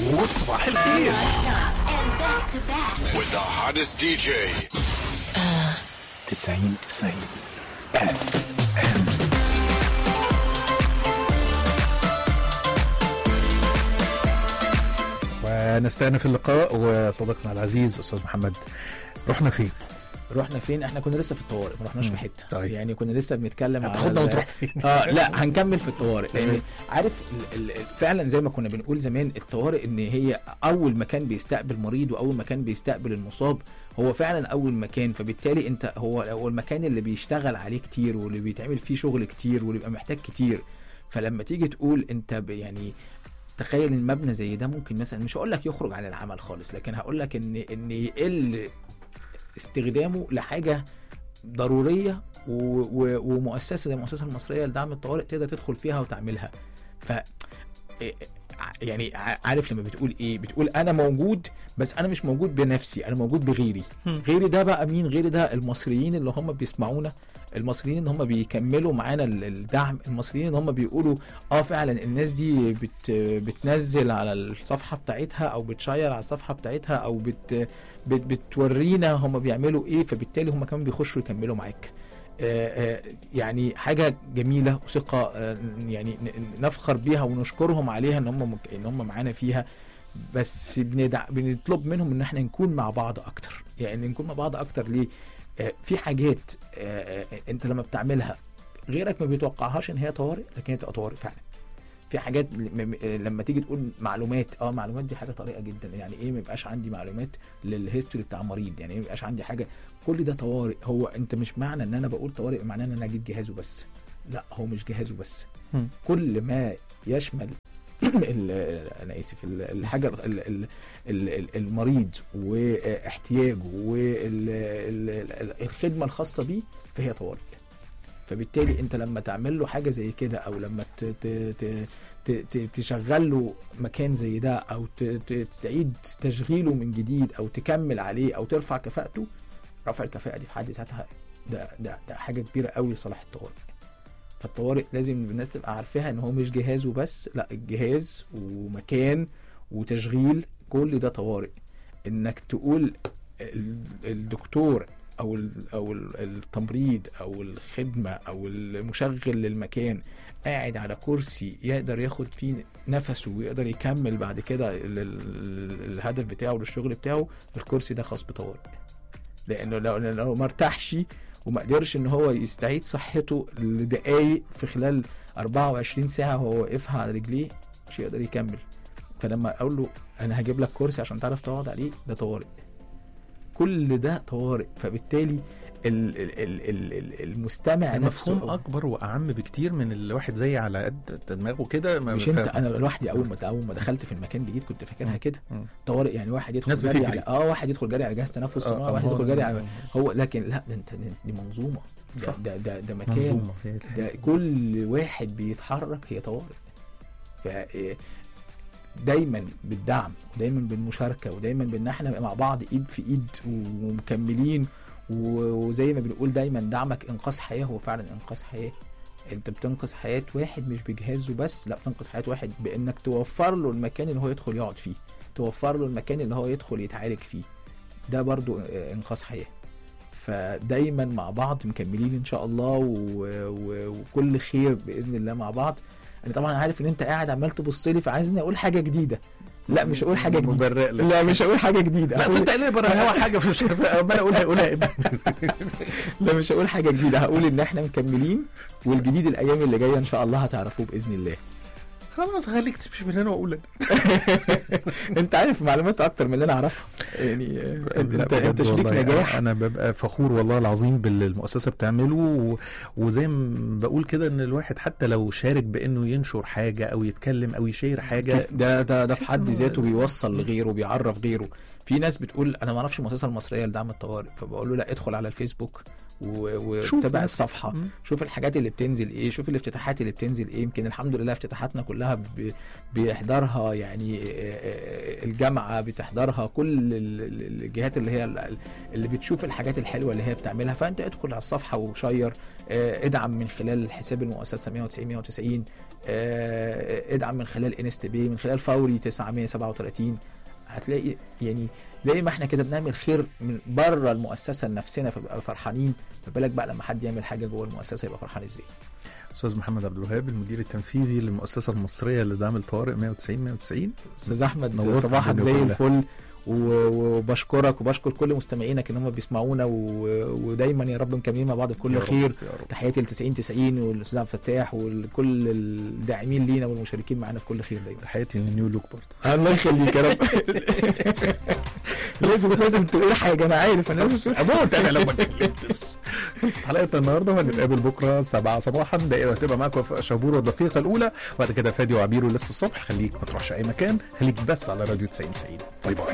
وصباح الخير and back to back. with the hottest DJ. 90 90 اس ام ونستأنف اللقاء وصديقنا العزيز استاذ محمد رحنا فين؟ رحنا فين احنا كنا لسه في الطوارئ ما رحناش في حته طيب. يعني كنا لسه بنتكلم على هتاخدنا ال- وتروح فين؟ اه لا هنكمل في الطوارئ لان تمام. عارف ال ال فعلا زي ما كنا بنقول زمان الطوارئ ان هي اول مكان بيستقبل مريض واول مكان بيستقبل المصاب هو فعلا اول مكان فبالتالي انت هو هو المكان اللي بيشتغل عليه كتير واللي بيتعمل فيه شغل كتير واللي بيبقى محتاج كتير فلما تيجي تقول انت ب- يعني تخيل ان مبنى زي ده ممكن مثلا مش هقول لك يخرج عن العمل خالص لكن هقول لك ان ان يقل استخدامه لحاجه ضروريه و... و... ومؤسسه زي المؤسسه المصريه لدعم الطوارئ تقدر تدخل فيها وتعملها ف إيه- يعني ع- عارف لما بتقول ايه بتقول انا موجود بس انا مش موجود بنفسي انا موجود بغيري غيري ده بقى مين غيري ده المصريين اللي هم بيسمعونا المصريين اللي هم بيكملوا معانا ال- الدعم المصريين اللي هم بيقولوا اه فعلا الناس دي بت بتنزل على الصفحه بتاعتها او بتشير على الصفحه بتاعتها او بت بت بتورينا هم بيعملوا ايه فبالتالي هم كمان بيخشوا يكملوا معاك آه، آه، يعني حاجه جميله وثقه آه، يعني ن- نفخر بيها ونشكرهم عليها ان هم مك- ان هم معانا فيها بس بندع... بنطلب منهم ان احنا نكون مع بعض اكتر يعني نكون مع بعض اكتر ليه آه، في حاجات آه، آه، انت لما بتعملها غيرك ما بيتوقعهاش ان هي طوارئ لكن هي بتبقى طوارئ فعلا في حاجات ل- م- م- لما تيجي تقول معلومات اه معلومات دي حاجه طريقه جدا يعني ايه ما يبقاش عندي معلومات للهيستوري بتاع مريض يعني ايه ما يبقاش عندي حاجه كل ده طوارئ هو انت مش معنى ان انا بقول طوارئ معناه ان انا اجيب جهازه بس لا هو مش جهازه بس مم. كل ما يشمل ال- انا اسف ال- الحاجه ال- ال- ال- ال- المريض واحتياجه والخدمه الخاصه بيه فهي طوارئ فبالتالي انت لما تعمل له حاجه زي كده او لما ت- ت- ت- ت- ت- تشغل له مكان زي ده او ت- ت- تعيد تشغيله من جديد او تكمل عليه او ترفع كفاءته رفع الكفاءه دي في حد ذاتها ده ده ده حاجه كبيره قوي لصالح الطوارئ فالطوارئ لازم الناس تبقى عارفاها ان هو مش جهاز وبس لا الجهاز ومكان وتشغيل كل ده طوارئ انك تقول ال- الدكتور او ال- او ال- التمريض او الخدمه او المشغل للمكان قاعد على كرسي يقدر ياخد فيه نفسه ويقدر يكمل بعد كده ال- ال- الهدف بتاعه للشغل بتاعه الكرسي ده خاص بطوارئ لانه لو لو ما ارتاحش وما قدرش ان هو يستعيد صحته لدقايق في خلال 24 ساعه هو واقفها على رجليه مش هيقدر يكمل فلما اقول له انا هجيب لك كرسي عشان تعرف تقعد عليه ده طوارئ كل ده طوارئ فبالتالي ال ال ال ال ال المستمع مفهوم نفسه اكبر واعم بكتير من الواحد زي على قد دماغه كده ما- مش ف- انت انا لوحدي اول ما اول ما دخلت في المكان الجديد كنت فاكرها كده مم. طوارئ يعني واحد يدخل ناس جري بتجري. على اه واحد يدخل جري على جهاز تنفس آه، صناعي واحد آه، يدخل جري آه. على هو لكن لا ده انت دي منظومه ده صح. ده ده, ده مكان منظومه هي الحقيقة. ده كل واحد بيتحرك هي طوارئ ف دايما بالدعم ودايما بالمشاركه ودايما بان احنا نبقى مع بعض ايد في ايد ومكملين و- وزي ما بنقول دايما دعمك انقاذ حياه هو فعلا انقاذ حياه انت بتنقذ حياه واحد مش بجهازه بس لا بتنقذ حياه واحد بانك توفر له المكان اللي هو يدخل يقعد فيه توفر له المكان اللي هو يدخل يتعالج فيه ده برضو آه، انقاذ حياه فدايما مع بعض مكملين ان شاء الله و... و... وكل خير باذن الله مع بعض انا طبعا عارف ان انت قاعد عمال تبص لي فعايزني اقول حاجه جديده لا مش هقول حاجه جديده مبرق لك. لا مش هقول حاجه جديده لا هقول- صدق ليه بره الهوا حاجه مش عارف عمال اقولها اقولها لا مش هقول حاجه جديده هقول ان احنا مكملين والجديد الايام اللي جايه ان شاء الله هتعرفوه باذن الله خلاص خليك تمشي من هنا واقول انت عارف معلومات اكتر من اللي انا اعرفها يعني آه، انت لا انت, بجد انت شريك والله نجاح انا ببقى فخور والله العظيم باللي المؤسسه بتعمله و... وزي ما بقول كده ان الواحد حتى لو شارك بانه ينشر حاجه او يتكلم او يشير حاجه ده ده ده في تحس حد إنه- ذاته بيوصل لغيره بيعرف غيره في ناس بتقول انا ما اعرفش المؤسسه المصريه لدعم الطوارئ فبقول له لا ادخل على الفيسبوك و- شوف وتابع بس. الصفحه مم. شوف الحاجات اللي بتنزل ايه شوف الافتتاحات اللي بتنزل ايه يمكن الحمد لله افتتاحاتنا كلها ب- بيحضرها يعني آه، آه، الجامعه بتحضرها كل ال- ال- الجهات اللي هي ال- اللي بتشوف الحاجات الحلوه اللي هي بتعملها فانت ادخل على الصفحه وشير آه، ادعم من خلال حساب المؤسسه 190 190 آه، ادعم من خلال انست بي من خلال فوري 937 هتلاقي يعني زي ما احنا كده بنعمل خير من بره المؤسسه لنفسنا فبقى فرحانين ما بالك بقى لما حد يعمل حاجه جوه المؤسسه يبقى فرحان ازاي استاذ محمد عبد الوهاب المدير التنفيذي للمؤسسه المصريه لدعم الطوارئ 190 190 استاذ احمد نورت صباحك الدنيا زي كلها. الفل و- وبشكرك وبشكر كل مستمعينك ان هم بيسمعونا و- ودايما يا رب مكملين مع بعض بكل يا رب، خير يا رب. تحياتي ل 90 90 والاستاذ عبد الفتاح وكل الداعمين لينا والمشاركين معانا في كل خير دايما تحياتي للنيو لوك برضه الله يخليك يا رب لازم لازم تقول حاجه انا عارف انا لازم تقول اموت انا لو ما اتكلمتش خلصت حلقه النهارده وهنتقابل بكره 7 صباحا دقيقه هتبقى معاكم في شابور والدقيقه الاولى وبعد كده فادي وعبير ولسه الصبح خليك ما تروحش اي مكان خليك بس على راديو 90 90 باي باي